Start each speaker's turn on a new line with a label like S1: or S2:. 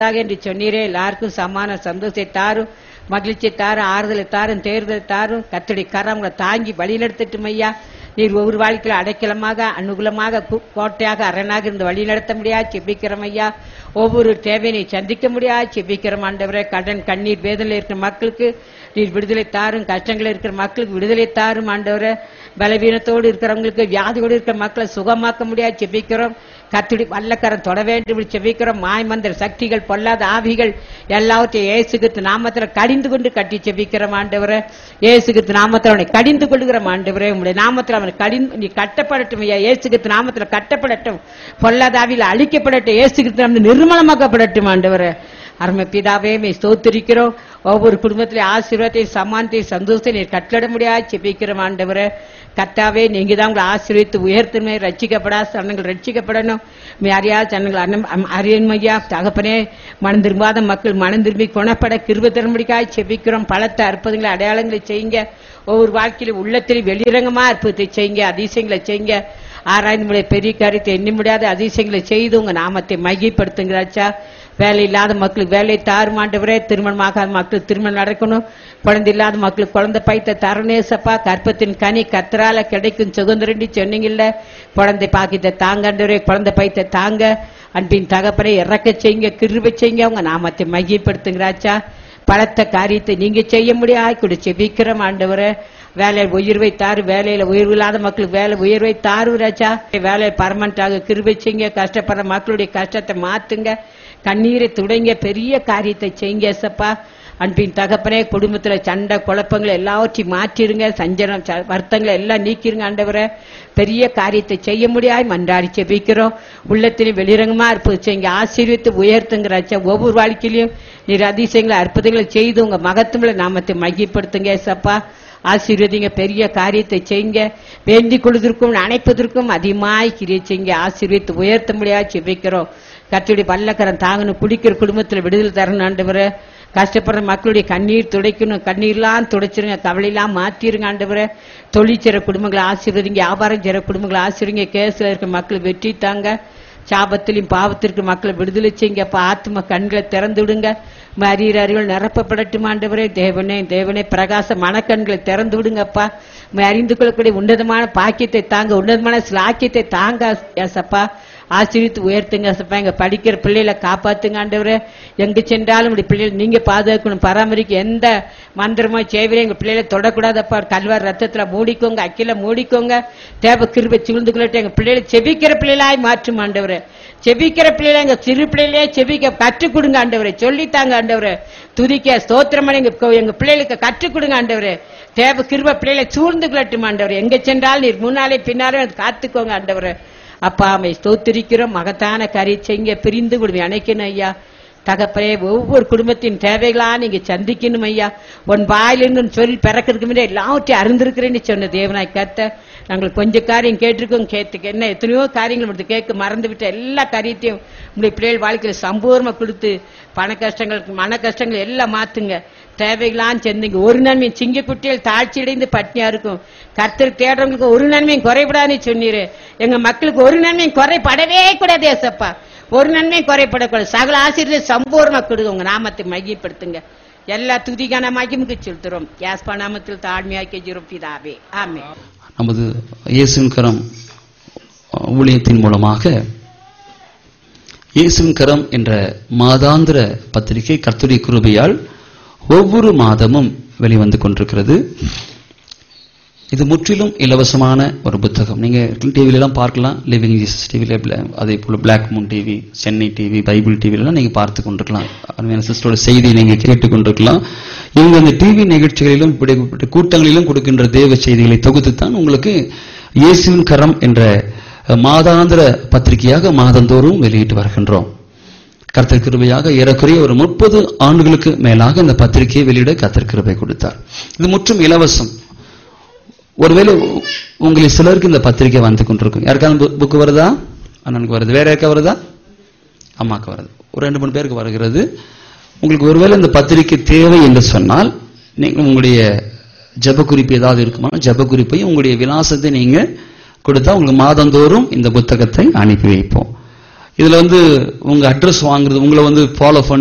S1: உண்டாக என்று சொன்னீரே எல்லாருக்கும் சமான சந்தோஷத்தை தாரும் மகிழ்ச்சி தாரும் ஆறுதலை தாரும் தேர்தலை தாரும் கத்தடி கரங்களை தாங்கி வழிநடத்தட்டும் ஐயா நீர் ஒவ்வொரு வாழ்க்கையில் அடைக்கலமாக அனுகூலமாக கு- கோட்டையாக அரணாக இருந்து வழி நடத்த முடியாது செபிக்கிறோம் ஐயா ஒவ்வொரு தேவையை சந்திக்க முடியாது செபிக்கிறோம் ஆண்டவரே கடன் கண்ணீர் வேதனையில் இருக்கிற மக்களுக்கு நீர் விடுதலை தாரும் கஷ்டங்கள் இருக்கிற மக்களுக்கு விடுதலை தாரும் ஆண்டவரே பலவீனத்தோடு இருக்கிறவங்களுக்கு வியாதியோடு இருக்கிற மக்களை சுகமாக்க முடியாது செபிக்கிறோம் கத்துடி வல்லக்கரம் தொட வேண்டும் என்று செபிக்கிறோம் மாய்மந்திர சக்திகள் பொல்லாத ஆவிகள் எல்லாவற்றையும் இயேசுகிறிஸ்து நாமத்துல கடிந்து கொண்டு கட்டி செபிக்கிறோம் ஆண்டவரே இயேசுகிறிஸ்து நாமத்தில் அவனை கடிந்து கொள்கிறோம் ஆண்டவரே உங்களுடைய நாமத்தில் அவனை கடிந்து நீ கட்டப்படட்டும் ஐயா இயேசுகிறிஸ்து நாமத்துல கட்டப்படட்டும் பொல்லாத ஆவியில் அழிக்கப்படட்டும் இயேசுகிறிஸ்து நாமத்தில் நிர்மலமாக்கப்படட்டும் ஆண்டவரே அருமை பிதாவே மே ஸ்தோத்திரிக்கிறோம் ஒவ்வொரு குடும்பத்திலே ஆசீர்வாதத்தை சமானத்தை சந்தோஷத்தை நீர் கட்டளட முடியாது செபிக்கிறோம் ஆண்டவரே கத்தாவே நீங்க தான் உங்களை ஆசீர்வதித்து உயர்த்துமே ரட்சிக்கப்படா சனங்கள் ரட்சிக்கப்படணும் மே அறியாத சனங்கள் அன்னம் அறியன்மையா தகப்பனே மனம் திரும்பாத மக்கள் மனம் திரும்பி குணப்பட கிருப தரும்படிக்காய் செபிக்கிறோம் பலத்த அற்புதங்களை அடையாளங்களை செய்யுங்க ஒவ்வொரு வாழ்க்கையிலும் உள்ளத்தில் வெளிரங்கமா அற்புதத்தை செய்யுங்க அதிசயங்களை செய்யுங்க ஆராய்ந்து முடிய பெரிய காரியத்தை எண்ணி முடியாத அதிசயங்களை செய்து உங்க நாமத்தை மையப்படுத்துங்கிறாச்சா வேலை இல்லாத மக்களுக்கு வேலை தாருமாண்டவரே திருமணமாகாத மக்களுக்கு திருமணம் நடக்கணும் குழந்தை இல்லாத மக்களுக்கு குழந்தை பைத்த தரணேசப்பா கற்பத்தின் கனி கத்தரால கிடைக்கும் சுதந்திரண்டி சொன்னீங்கல்ல குழந்தை பாக்கித்த தாங்கண்டவரே குழந்தை பைத்த தாங்க அன்பின் தகப்பனை இறக்க செய்யுங்க கிருபை செய்யுங்க உங்க நாமத்தை மையப்படுத்துங்கிறாச்சா பலத்த காரியத்தை நீங்க செய்ய முடியாது கூட செபிக்கிறோம் ஆண்டவரே வேலை உயர்வை தாரு வேலையில உயர்வு இல்லாத மக்களுக்கு வேலை உயர்வை தாரு ராஜா வேலையை பர்மனண்டாக கிருபை செய்யுங்க கஷ்டப்படுற மக்களுடைய கஷ்டத்தை மாத்துங்க கண்ணீரை துடைங்க பெரிய காரியத்தை செய்யுங்க ஏசப்பா அன்பின் தகப்பனே குடும்பத்துல சண்டை குழப்பங்களை எல்லாவற்றையும் மாற்றிடுங்க சஞ்சலம் ச- வருத்தங்களை எல்லாம் நீக்கிருங்க ஆண்டவரே பெரிய காரியத்தை செய்ய முடியாது மன்றாடி செபிக்கிறோம் உள்ளத்திலும் வெளிரங்கமா இருப்பது செய்யுங்க ஆசீர்வித்து உயர்த்துங்கிறாச்சா ஒவ்வொரு வாழ்க்கையிலும் நீர் அதிசயங்களை அற்புதங்களை செய்து உங்க மகத்துவங்களை நாமத்தை மையப்படுத்துங்க ஏசப்பா ஆசீர்வதிங்க பெரிய காரியத்தை செய்யுங்க வேண்டிக் கொள்வதற்கும் அணைப்பதற்கும் அதிகமாய் கிரியை செய்யுங்க ஆசீர்வித்து உயர்த்த முடியாது செபிக்கிறோம் கத்துடைய பல்லக்கரம் தாங்கணும் குடிக்கிற குடும்பத்துல விடுதலை தரணும் ஆண்டவரே கஷ்டப்படுற மக்களுடைய கண்ணீர் துடைக்கணும் கண்ணீர்லாம் துடைச்சிருங்க கவலையெல்லாம் மாத்திருங்க ஆண்டவரே தொழிற்சிற குடும்பங்களை ஆசீர்வதிங்க வியாபாரம் செய்கிற குடும்பங்களை ஆசீர்வதிங்க கேஸ்ல இருக்க மக்கள் வெற்றி தாங்க சாபத்திலும் பாவத்திற்கு மக்களை விடுதலை செய்யுங்கப்பா ஆத்ம கண்களை திறந்து விடுங்க அறிகிற அறிவுகள் நிரப்பப்படட்டும் ஆண்டவரே தேவனே தேவனே பிரகாச மனக்கண்களை திறந்து விடுங்கப்பா உம்மை அறிந்து கொள்ளக்கூடிய உன்னதமான பாக்கியத்தை தாங்க உன்னதமான சிலாக்கியத்தை தாங்க ஏசப்பா ஆசீர்வித்து உயர்த்துங்க ஏசப்பா எங்க படிக்கிற பிள்ளைகளை காப்பாத்துங்க ஆண்டவரே எங்க சென்றாலும் உடைய பிள்ளைகளை நீங்க பாதுகாக்கணும் பராமரிக்க எந்த மந்திரமோ சேவரையும் எங்க பிள்ளைகளை தொடக்கூடாதப்பா கல்வார் ரத்தத்துல மூடிக்கோங்க அக்கில மூடிக்கோங்க தேவ கிருபை சூழ்ந்து கொள்ளட்டும் எங்க பிள்ளைகளை செபிக்கிற பிள்ளைகளாய் மாற்றும் ஆண்டவரே செபிக்கிற பிள்ளைகளை எங்க சிறு பிள்ளைகளே செபிக்க கற்றுக் கொடுங்க ஆண்டவரே சொல்லித்தாங்க ஆண்டவரே துதிக்க ஸ்தோத்திரம் எங்க எங்க பிள்ளைகளுக்கு கற்றுக் கொடுங்க ஆண்டவரே தேவ கிருப பிள்ளைகளை சூழ்ந்து கொள்ளட்டும் ஆண்டவரே எங்க சென்றால் நீர் முன்னாலே பின்னாலே காத்துக்கோங்க ஆண்டவரே அப்பா அம்மை ஸ்தோத்திரிக்கிறோம் மகத்தான கறி செய்ய பிரிந்து விடுவேன் அணைக்கணும் ஐயா தகப்பனே ஒவ்வொரு குடும்பத்தின் தேவைகளா நீங்க சந்திக்கணும் ஐயா உன் வாயிலிருந்து சொல்லி பிறக்கிறதுக்கு முன்னாடி எல்லாவற்றையும் அறிந்திருக்கிறேன்னு சொன்ன தேவனாய் கத்த நாங்கள் கொஞ்ச காரியம் கேட்டிருக்கோம் கேட்டுக்க என்ன எத்தனையோ காரியங்கள் மட்டும் கேட்க மறந்து விட்ட எல்லா காரியத்தையும் உங்களுடைய பிள்ளைகள் வாழ்க்கையில சம்பூர்ணமா கொடுத்து பண கஷ்டங்களுக்கு மன கஷ்டங்கள் எல்லாம் மாத்துங்க தேவைகளாம் செந்தீங்க ஒரு நன்மையும் சிங்க குட்டிகள் தாழ்ச்சி அடைந்து பட்னியா இருக்கும் கர்த்தர் தேடுறவங்களுக்கு ஒரு நன்மையும் குறைபடாதுன்னு சொன்னீரு எங்க மக்களுக்கு ஒரு நன்மையும் குறைபடவே கூடாது ஏசப்பா ஒரு நன்மையும் குறைபடக்கூடாது சகல ஆசிரியர் சம்பூர்ணமா கொடுங்க உங்க நாமத்தை மையப்படுத்துங்க எல்லா துதிகான மகிமுக்கு செலுத்துறோம் யாஸ்பா நாமத்தில் தாழ்மையாக்கி ஜிருப்பிதாவே ஆமே
S2: நமது இயேசுவின் கரம் ஊழியத்தின் மூலமாக இயேசுவின் கரம் என்ற மாதாந்திர பத்திரிகை கர்த்தருடைய கிருபையால் ஒவ்வொரு மாதமும் வெளிவந்து கொண்டிருக்கிறது இது முற்றிலும் இலவசமான ஒரு புத்தகம் நீங்க டிவில எல்லாம் பார்க்கலாம் லிவிங் ஜீசஸ் டிவில அதே போல black moon TV Chennai TV Bible டிவில எல்லாம் நீங்க பார்த்து கொண்டிருக்கலாம் அருமையான சிஸ்டரோட செய்தியை நீங்க கேட்டுக் கொண்டிருக்கலாம் இவங்க அந்த டிவி நிகழ்ச்சிகளிலும் இப்படிப்பட்ட கூட்டங்களிலும் கொடுக்கின்ற தேவ செய்திகளை தொகுத்துத்தான் உங்களுக்கு இயேசுவின் கரம் என்ற மாதாந்திர பத்திரிகையாக மாதந்தோறும் வெளியிட்டு வருகின்றோம் கர்த்தர் கிருபையாக ஏறக்குறைய ஒரு முப்பது ஆண்டுகளுக்கு மேலாக இந்த பத்திரிகையை வெளியிட கர்த்தர் கிருபை கொடுத்தார் இது முற்றும் இலவசம் ஒருவேளை உ- உங்களில் சிலருக்கு இந்த பத்திரிகை வந்து கொண்டிருக்கும் யாருக்காவது புக்கு வருதா அண்ணனுக்கு வருது வேற யாருக்கா வருதா அம்மாக்கு வருது ஒரு ரெண்டு மூணு பேருக்கு வருகிறது உங்களுக்கு ஒருவேளை இந்த பத்திரிகை தேவை என்று சொன்னால் நீங்க உங்களுடைய ஜெப குறிப்பு ஏதாவது இருக்குமா ஜெப குறிப்பையும் உங்களுடைய விலாசத்தை நீங்க கொடுத்தா உங்களுக்கு மாதந்தோறும் இந்த புத்தகத்தை அனுப்பி வைப்போம் இதுல வந்து உங்க அட்ரஸ் வாங்குறது உங்களை வந்து ஃபாலோ